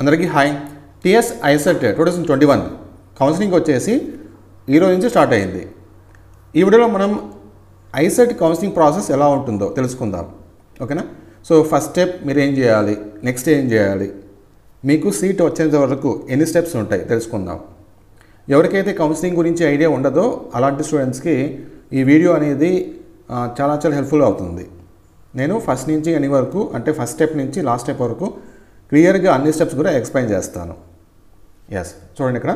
అందరికీ hi TS ICET two thousand twenty one counselling వచ్చేసి ఈరోజు నుంచి స్టార్ట్ అయింది ఈ వీడియోలో మనం ఐసెట్ కౌన్సిలింగ్ ప్రాసెస్ ఎలా ఉంటుందో తెలుసుకుందాం ఓకేనా సో ఫస్ట్ స్టెప్ మీరు ఏం చేయాలి నెక్స్ట్ ఏం చేయాలి మీకు సీట్ వచ్చేంత వరకు ఎన్ని స్టెప్స్ ఉంటాయి తెలుసుకుందాం ఎవరికైతే కౌన్సిలింగ్ గురించి ఐడియా ఉండదో అలాంటి స్టూడెంట్స్కి ఈ వీడియో అనేది ఆ, చాలా చాలా హెల్ప్ఫుల్ అవుతుంది నేను ఫస్ట్ నుంచి ఎన్ని వరకు అంటే ఫస్ట్ స్టెప్ నుంచి లాస్ట్ స్టెప్ వరకు క్లియర్గా అన్ని స్టెప్స్ కూడా ఎక్స్ప్లెయిన్ చేస్తాను ఎస్ చూడండి ఇక్కడ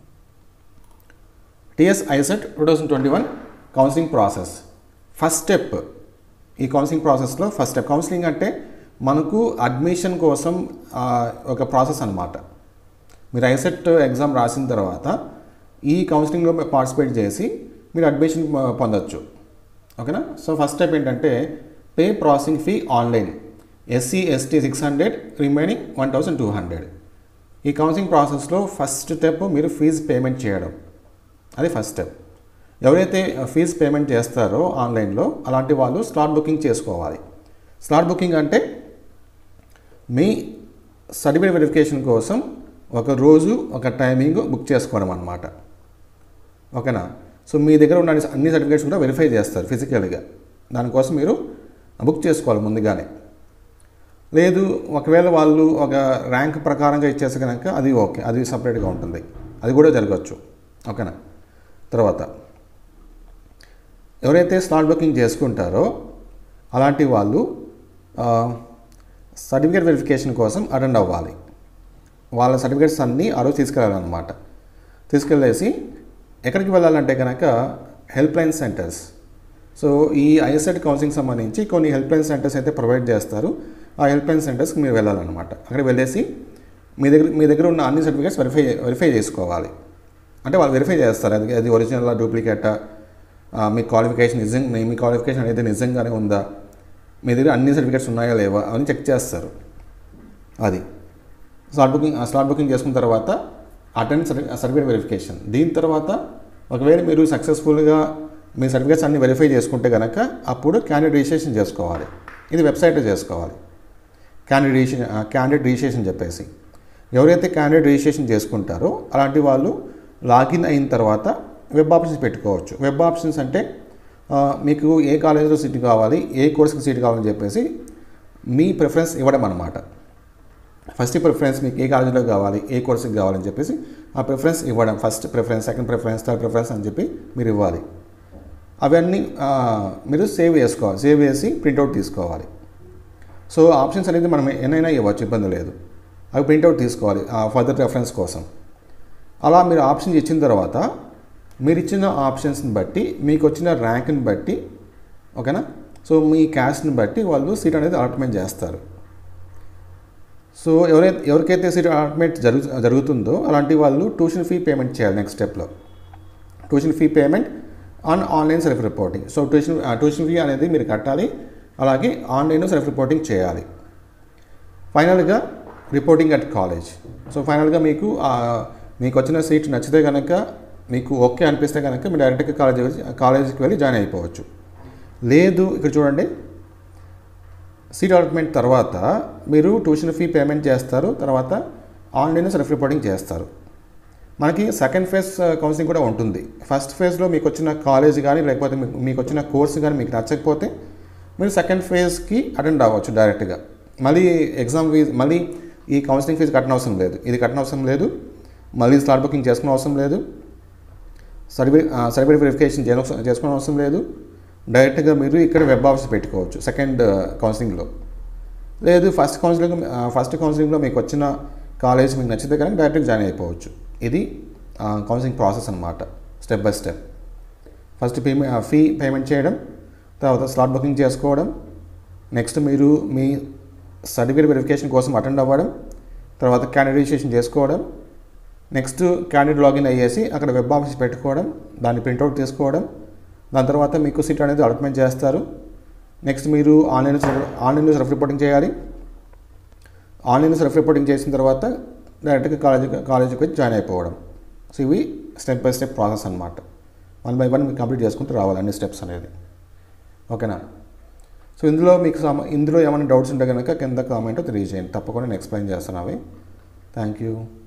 TS ICET two thousand twenty one counselling process first step ఈ కౌన్సిలింగ్ ప్రాసెస్లో ఫస్ట్ స్టెప్ కౌన్సిలింగ్ అంటే మనకు అడ్మిషన్ కోసం ఆ, ఒక ప్రాసెస్ అన్నమాట మీరు ఐసెట్ ఎగ్జామ్ రాసిన తర్వాత ఈ కౌన్సిలింగ్లో పార్టిసిపేట్ చేసి మీరు అడ్మిషన్ పొ- పొందొచ్చు ఓకేనా సో ఫస్ట్ స్టెప్ ఏంటంటే pay processing fee online SC ST six hundred remaining one thousand two hundred ఈ కౌన్సిలింగ్ ప్రాసెస్లో ఫస్ట్ స్టెప్ మీరు ఫీజు పేమెంట్ చేయడం అది ఫస్ట్ స్టెప్ ఎవరైతే ఫీజు పేమెంట్ చేస్తారో ఆన్లైన్లో అలాంటి వాళ్ళు స్లాట్ బుకింగ్ చేసుకోవాలి స్లాట్ బుకింగ్ అంటే మీ సర్టిఫికేట్ వెరిఫికేషన్ కోసం ఒక రోజు ఒక టైమింగ్ బుక్ చేసుకోవడం అనమాట ఓకేనా సో మీ దగ్గర ఉన్న అన్ని- అన్ని సర్టిఫికేట్స్ కూడా వెరిఫై చేస్తారు ఫిజికల్గా దానికోసం మీరు బుక్ చేసుకోవాలి ముందుగానే లేదు ఒకవేళ వాళ్ళు ఒక ర్యాంక్ ప్రకారంగా ఇచ్చేస్తే కనుక అది ఓకే అది సపరేట్గా ఉంటుంది అది కూడా జరగచ్చు ఓకేనా తర్వాత ఎవరైతే స్లాట్ బుకింగ్ చేసుకుంటారో అలాంటి వాళ్ళు సర్టిఫికేట్ వెరిఫికేషన్ కోసం అటెండ్ అవ్వాలి వాళ్ళ సర్టిఫికేట్స్ అన్నీ ఆ రోజు తీసుకెళ్ళాలన్నమాట తీసుకెళ్ళేసి ఎక్కడికి వెళ్ళాలంటే కనుక హెల్ప్ లైన్ సెంటర్స్ సో ఈ ఐఎస్ఎడ్ కౌన్సిలింగ్ సంబంధించి కొన్ని హెల్ప్ లైన్ సెంటర్స్ అయితే ప్రొవైడ్ చేస్తారు ఆ హెల్ప్ లైన్ సెంటర్స్కి మీరు వెళ్ళాలన్నమాట అక్కడికి వెళ్ళేసి మీ దగ్గర మీ దగ్గర ఉన్న అన్ని సర్టిఫికేట్స్ వెరిఫై వెరిఫై చేసుకోవాలి అంటే వాళ్ళు వెరిఫై చేస్తారు అది అది ఒరిజినల్ డూప్లికేటా మీ క్వాలిఫికేషన్ నిజం మీ క్వాలిఫికేషన్ అనేది నిజంగానే ఉందా మీ దగ్గర అన్ని సర్టిఫికేట్స్ ఉన్నాయా లేవా అవన్నీ చెక్ చేస్తారు అది స్లాట్ బుకింగ్ స్లాట్ బుకింగ్ చేసుకున్న తర్వాత అటెండ్ సర్టిఫికేట్ వెరిఫికేషన్ దీని తర్వాత ఒకవేళ మీరు సక్సెస్ఫుల్గా మీ సర్టిఫికేట్స్ అన్ని వెరిఫై చేసుకుంటే కనుక అప్పుడు క్యాండిడేట్ రిజిస్ట్రేషన్ చేసుకోవాలి ఇది వెబ్సైట్లో చేసుకోవాలి క్యాండిడేట్ రిజిస్ట్రేషన్ క్యాండిడేట్ రిజిస్ట్రేషన్ చెప్పేసి ఎవరైతే క్యాండిడేట్ రిజిస్ట్రేషన్ చేసుకుంటారో అలాంటి వాళ్ళు లాగిన్ అయిన తర్వాత వెబ్ ఆప్షన్స్ పెట్టుకోవచ్చు వెబ్ ఆప్షన్స్ అంటే ఆ, మీకు ఏ కాలేజీలో సీట్ కావాలి ఏ కోర్సుకి సీట్ కావాలని చెప్పేసి మీ ప్రిఫరెన్స్ ఇవ్వడం అనమాట ఫస్ట్ ప్రిఫరెన్స్ మీకు ఏ కాలేజీలో కావాలి ఏ కోర్సుకి కావాలని చెప్పేసి ఆ ప్రిఫరెన్స్ ఇవ్వడం first preference second preference third preference అని చెప్పి మీరు ఇవ్వాలి అవన్నీ ఆ, మీరు సేవ్ చేసుకోవాలి సేవ్ చేసి ప్రింట్అవుట్ తీసుకోవాలి సో ఆప్షన్స్ అనేది మనం ఎన్నైనా ఇవ్వచ్చు ఇబ్బంది లేదు అవి ప్రింట్అవుట్ తీసుకోవాలి ఫర్దర్ రెఫరెన్స్ కోసం అలా మీరు ఆప్షన్ ఇచ్చిన తర్వాత మీరు ఇచ్చిన ఆప్షన్స్ని బట్టి మీకు వచ్చిన ర్యాంక్ని బట్టి ఓకేనా సో మీ క్యాస్ట్ని బట్టి వాళ్ళు సీట్ అనేది అలాట్మెంట్ చేస్తారు సో ఎవరైతే ఎవరికైతే సీట్ అలాట్మెంట్ జరుగు జరుగుతుందో అలాంటి వాళ్ళు ట్యూషన్ ఫీ పేమెంట్ చేయాలి నెక్స్ట్ స్టెప్లో tuition fee payment on online self reporting so tuition tuition fee అనేది మీరు కట్టాలి అలాగే ఆన్లైన్ సెల్ఫ్ రిపోర్టింగ్ చేయాలి ఫైనల్గా రిపోర్టింగ్ అట్ కాలేజ్ సో ఫైనల్గా మీకు ఆ, మీకు వచ్చిన సీట్ నచ్చితే కనుక మీకు ఓకే అనిపిస్తే కనుక మీరు డైరెక్ట్గా కాలేజ్ కాలేజీకి వెళ్ళి జాయిన్ అయిపోవచ్చు లేదు ఇక్కడ చూడండి సీట్ అలాట్మెంట్ తర్వాత మీరు ట్యూషన్ ఫీ పేమెంట్ చేస్తారు తర్వాత ఆన్లైన్ సెల్ఫ్ రిపోర్టింగ్ చేస్తారు మనకి సెకండ్ ఫేజ్ కౌన్సిలింగ్ కూడా ఉంటుంది ఫస్ట్ ఫేజ్లో మీకు వచ్చిన కాలేజ్ కానీ లేకపోతే మీకు మీకు వచ్చిన కోర్సు కానీ మీకు నచ్చకపోతే మీరు సెకండ్ ఫేజ్కి అటెండ్ అవ్వచ్చు డైరెక్ట్గా మళ్ళీ ఎగ్జామ్ ఫీజ్ మళ్ళీ ఈ కౌన్సిలింగ్ ఫీజు కట్టనవసరం అవసరం లేదు ఇది కట్టనవసరం అవసరం లేదు మళ్ళీ స్లాట్ బుకింగ్ చేసుకునే అవసరం లేదు సర్టిఫికేట్ సర్టిఫికేట్ వెరిఫికేషన్ చేయనవసరం చేసుకునే అవసరం లేదు డైరెక్ట్గా మీరు ఇక్కడ వెబ్ ఆఫీస్ పెట్టుకోవచ్చు సెకండ్ కౌన్సిలింగ్లో లేదు ఫస్ట్ కౌన్సిలింగ్ ఫస్ట్ కౌన్సిలింగ్లో మీకు వచ్చిన కాలేజ్ మీకు నచ్చితే కనుక డైరెక్ట్గా జాయిన్ అయిపోవచ్చు ఇది కౌన్సిలింగ్ ప్రాసెస్ అనమాట step by step first payment fee payment చేయడం తర్వాత స్లాట్ బుకింగ్ చేసుకోవడం నెక్స్ట్ మీరు మీ సర్టిఫికేట్ వెరిఫికేషన్ కోసం అటెండ్ అవ్వడం తర్వాత క్యాండిడేట్ రిజిస్ట్రేషన్ చేసుకోవడం నెక్స్ట్ క్యాండిడేట్ లాగిన్ అయ్యేసి అక్కడ వెబ్ ఆఫీస్ పెట్టుకోవడం దాన్ని ప్రింట్అవుట్ తీసుకోవడం దాని తర్వాత మీకు సీట్ అనేది అలాట్మెంట్ చేస్తారు నెక్స్ట్ మీరు ఆన్లైన్ ఆన్లైన్లో సెల్ఫ్ రిపోర్టింగ్ చేయాలి ఆన్లైన్ సెల్ఫ్ రిపోర్టింగ్ చేసిన తర్వాత డైరెక్ట్గా కాలేజీ కాలేజీకి వచ్చి జాయిన్ అయిపోవడం సో ఇవి స్టెప్ బై స్టెప్ ప్రాసెస్ అనమాట వన్ బై వన్ మీకు కంప్లీట్ చేసుకుంటూ రావాలి అన్ని స్టెప్స్ అనేది ఓకేనా సో ఇందులో మీకు సమ ఇందులో ఏమైనా డౌట్స్ ఉంటే కనుక కింద కామెంట్ తెలియజేయండి తప్పకుండా నేను ఎక్స్ప్లెయిన్ చేస్తాను అవి థ్యాంక్ యూ